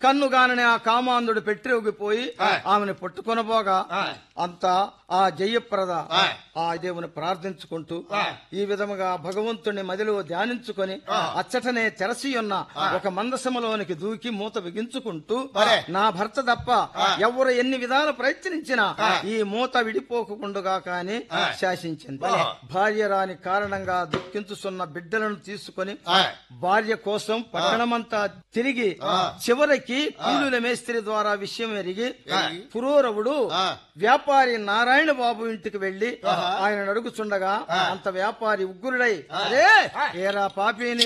కన్నుగానని ఆ కామాంధుడు పెట్టిరోగిపోయి ఆమెను పట్టుకొనబోగా అంతా ఆ జయప్రద ఆ దేవుని ప్రార్థించుకుంటూ ఈ విధముగా భగవంతుని మదిలో ధ్యానించుకొని అచ్చటనే తెరసి ఉన్న ఒక మందసములోనికి దూకి మూత బిగించుకుంటూ నా భర్త తప్ప ఎవరు ఎన్ని విధాలు ప్రయత్నించినా ఈ మూత విడిపోకుండా కాని శాసించింది భార్య రాని కారణంగా దుఃఖించుతున్న బిడ్డలను తీసుకొని భార్య కోసం పట్టణమంతా తిరిగి చివరికి కూలుల మేస్త్రి ద్వారా విషయం ఎరిగి పురూరవుడు వ్యాపారి నారాయణ బాబు ఇంటికి వెళ్లి ఆయన అడుగుచుండగా అంత వ్యాపారి ఉగ్రుడై అరే ఏరా పాపిని